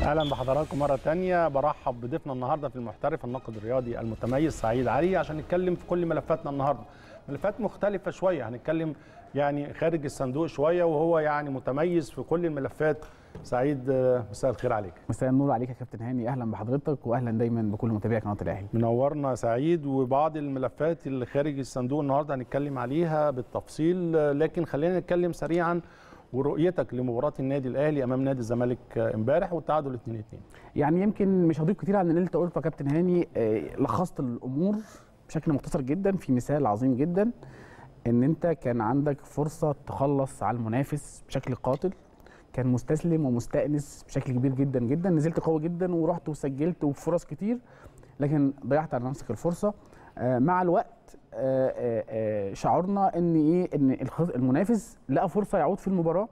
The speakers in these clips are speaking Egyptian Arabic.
اهلا بحضراتكم مره تانية برحب بضيفنا النهارده في المحترف الناقد الرياضي المتميز سعيد علي عشان نتكلم في كل ملفاتنا النهارده ملفات مختلفه شويه هنتكلم يعني خارج الصندوق شويه وهو يعني متميز في كل الملفات سعيد آه، مساء الخير عليك مساء النور عليك يا كابتن هاني اهلا بحضرتك واهلا دايما بكل متابعي قناه الاهلي منورنا سعيد وبعض الملفات اللي خارج الصندوق النهارده هنتكلم عليها بالتفصيل آه، لكن خلينا نتكلم سريعا ورؤيتك لمباراه النادي الاهلي امام نادي الزمالك آه، امبارح والتعادل 2 2 يعني يمكن مش هضيف كتير عن اللي انت قلته يا كابتن هاني آه، لخصت الامور بشكل مختصر جدا في مثال عظيم جدا ان انت كان عندك فرصه تخلص على المنافس بشكل قاتل كان مستسلم ومستأنس بشكل كبير جدا جدا نزلت قوي جدا ورحت وسجلت وفرص كتير لكن ضيعت على نفسك الفرصه آه، مع الوقت آه، آه، آه، شعرنا ان ايه ان الخص- المنافس لقى فرصه يعود في المباراه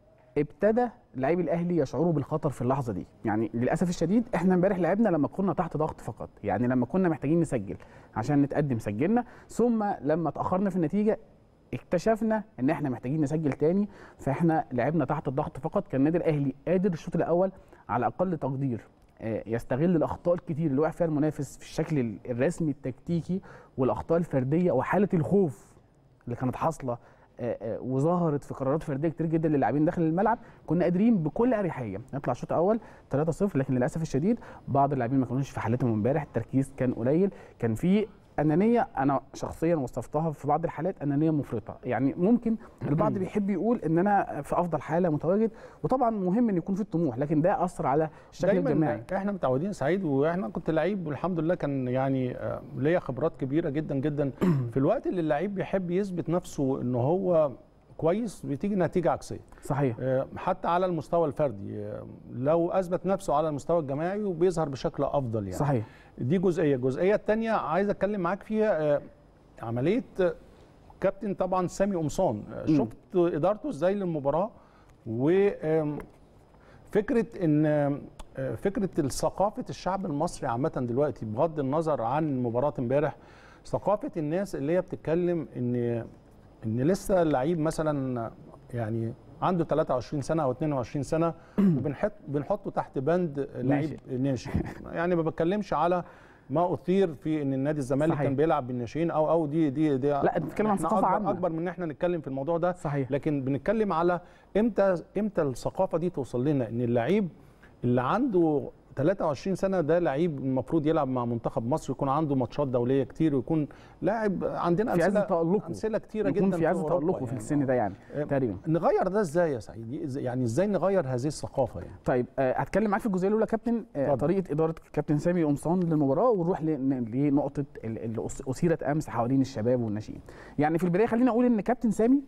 ابتدى لاعبي الاهلي يشعروا بالخطر في اللحظه دي يعني للاسف الشديد احنا امبارح لعبنا لما كنا تحت ضغط فقط يعني لما كنا محتاجين نسجل عشان نتقدم سجلنا ثم لما اتاخرنا في النتيجه اكتشفنا ان احنا محتاجين نسجل تاني فاحنا لعبنا تحت الضغط فقط كان النادي الاهلي قادر الشوط الاول على اقل تقدير آه، يستغل الاخطاء الكتير اللي وقع فيها المنافس في الشكل ال- الرسمي التكتيكي والاخطاء الفرديه وحاله الخوف اللي كانت حاصله آه، آه، وظهرت في قرارات فرديه كتير جدا للاعبين داخل الملعب كنا قادرين بكل اريحيه نطلع الشوط الاول 3-0 لكن للاسف الشديد بعض اللاعبين ما كانوش في حالتهم امبارح التركيز كان قليل كان في انانيه انا شخصيا وصفتها في بعض الحالات انانيه مفرطه يعني ممكن البعض بيحب يقول ان انا في افضل حاله متواجد وطبعا مهم ان يكون في الطموح لكن ده اثر على الشكل دايما الجماعي احنا متعودين سعيد واحنا كنت لعيب والحمد لله كان يعني آه، ليا خبرات كبيره جدا جدا في الوقت اللي اللعيب بيحب يثبت نفسه ان هو كويس بتيجي نتيجه عكسيه صحيح آه، حتى على المستوى الفردي آه، لو اثبت نفسه على المستوى الجماعي وبيظهر بشكل افضل يعني صحيح دي جزئيه الجزئيه الثانيه عايز اتكلم معاك فيها آه، عمليه آه، كابتن طبعا سامي قمصان آه، مم. شفت ادارته ازاي للمباراه وفكره ان آه، فكره ثقافه الشعب المصري عامه دلوقتي بغض النظر عن مباراه امبارح ثقافه الناس اللي هي بتتكلم ان ان لسه اللعيب مثلا يعني عنده 23 سنه او 22 سنه وبنحط بنحطه تحت بند لعيب ناشئ يعني ما بتكلمش على ما اثير في ان النادي الزمالك صحيح. كان بيلعب بالناشئين او او دي دي دي لا انت بتتكلم عن إحنا ثقافه أكبر عامه اكبر من ان احنا نتكلم في الموضوع ده صحيح لكن بنتكلم على امتى امتى الثقافه دي توصل لنا ان اللعيب اللي عنده 23 سنه ده لعيب المفروض يلعب مع منتخب مصر يكون عنده ماتشات دوليه كتير ويكون لاعب عندنا في عز امثله تألقه امثله كتيره يكون جدا في عز أوروبا تألقه في يعني. السن ده يعني آه. تقريبا نغير ده ازاي يا سعيد إز- يعني ازاي نغير هذه الثقافه يعني طيب آه، هتكلم معاك في الجزئيه الاولى كابتن آه، اتفضل. طريقه اداره كابتن سامي قمصان للمباراه ونروح ل- لنقطه ال- اللي أس- اثيرت امس حوالين الشباب والناشئين يعني في البدايه خليني اقول ان كابتن سامي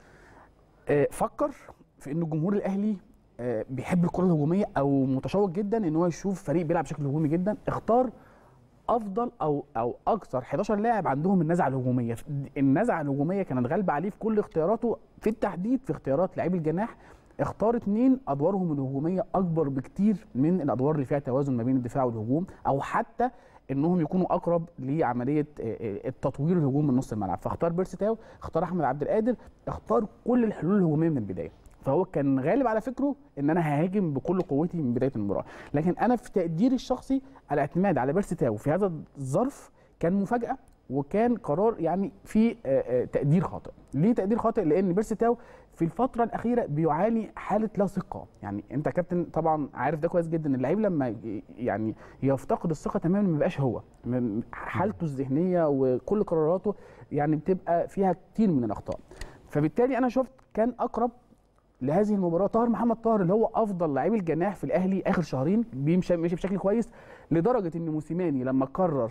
آه، فكر في ان الجمهور الاهلي آه، بيحب الكره الهجوميه او متشوق جدا ان هو يشوف فريق بيلعب بشكل هجومي جدا اختار افضل او او اكثر 11 لاعب عندهم النزعه الهجوميه النزعه الهجوميه كانت غالبه عليه في كل اختياراته في التحديد في اختيارات لاعبي الجناح اختار اثنين ادوارهم الهجوميه اكبر بكتير من الادوار اللي فيها توازن ما بين الدفاع والهجوم او حتى انهم يكونوا اقرب لعمليه آه، آه، التطوير الهجوم من نص الملعب فاختار بيرسي تاو اختار احمد عبد القادر اختار كل الحلول الهجوميه من البدايه فهو كان غالب على فكره ان انا ههاجم بكل قوتي من بدايه المباراه لكن انا في تقديري الشخصي الاعتماد على بيرسي تاو في هذا الظرف كان مفاجاه وكان قرار يعني في آه، آه، تقدير خاطئ ليه تقدير خاطئ لان بيرسي تاو في الفتره الاخيره بيعاني حاله لا ثقه يعني انت كابتن طبعا عارف ده كويس جدا اللعيب لما ي- يعني يفتقد الثقه تماما ما بيبقاش هو م- حالته الذهنيه وكل قراراته يعني بتبقى فيها كتير من الاخطاء فبالتالي انا شفت كان اقرب لهذه المباراه طاهر محمد طاهر اللي هو افضل لاعبي الجناح في الاهلي اخر شهرين بيمشي ماشي بشكل كويس لدرجه ان موسيماني لما قرر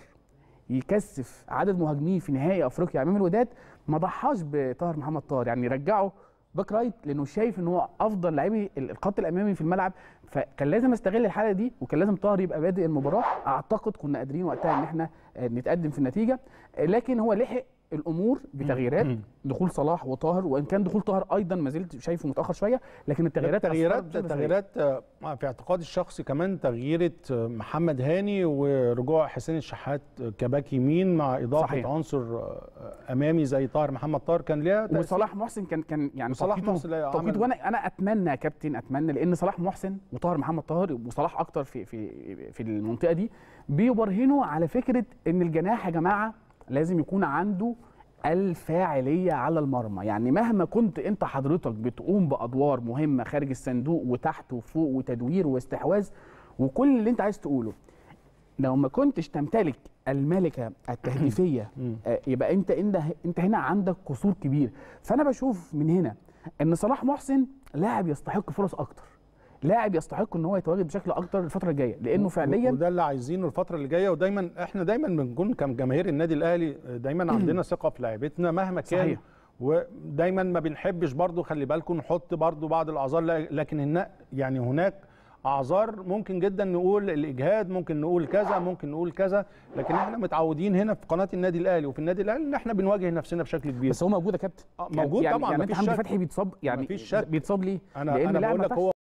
يكثف عدد مهاجمين في نهائي افريقيا امام الوداد ما ضحاش بطاهر محمد طاهر يعني رجعه باك رايت لانه شايف ان هو افضل لاعبي الخط الامامي في الملعب فكان لازم استغل الحاله دي وكان لازم طاهر يبقى بادئ المباراه اعتقد كنا قادرين وقتها ان احنا آه، نتقدم في النتيجه آه، لكن هو لحق الامور بتغييرات دخول صلاح وطاهر وان كان دخول طاهر ايضا ما زلت شايفه متاخر شويه لكن التغييرات تغييرات أثرت بشكل سريع. تغييرات آه، في اعتقادي الشخصي كمان تغييره آه، محمد هاني ورجوع حسين الشحات كباك يمين مع اضافه صحيح. عنصر آه، امامي زي طاهر محمد طاهر كان ليها تأثير. وصلاح محسن كان كان يعني وصلاح توقيته- محسن لا توقيته عمل- وانا انا اتمنى يا كابتن اتمنى لان صلاح محسن وطاهر محمد طاهر وصلاح اكتر في في في المنطقه دي بيبرهنوا على فكره ان الجناح يا جماعه لازم يكون عنده الفاعليه على المرمى يعني مهما كنت انت حضرتك بتقوم بادوار مهمه خارج الصندوق وتحت وفوق وتدوير واستحواذ وكل اللي انت عايز تقوله لو ما كنتش تمتلك الملكه التهديفيه آه، يبقى انت انت انت هنا عندك قصور كبير فانا بشوف من هنا ان صلاح محسن لاعب يستحق فرص اكتر لاعب يستحق ان هو يتواجد بشكل اكتر الفتره الجايه لانه فعليا وده اللي عايزينه الفتره اللي جايه ودايما احنا دايما بنكون كجماهير النادي الاهلي دايما عندنا ثقه في لعيبتنا مهما كان صحيح. ودايما ما بنحبش برضو خلي بالكم نحط برضو بعض الاعذار لا- لكن هنا يعني هناك اعذار ممكن جدا نقول الاجهاد ممكن نقول كذا ممكن نقول كذا لكن احنا متعودين هنا في قناه النادي الاهلي وفي النادي الاهلي ان احنا بنواجه نفسنا بشكل كبير بس هو موجود يا كابتن آه، موجود يعني طبعاً، يعني انت مفيش حمدي شك. فتحي بيتصاب يعني مفيش شك. بيتصاب ليه؟ انا لان انا لاعب بقول ما لك ينفعش هو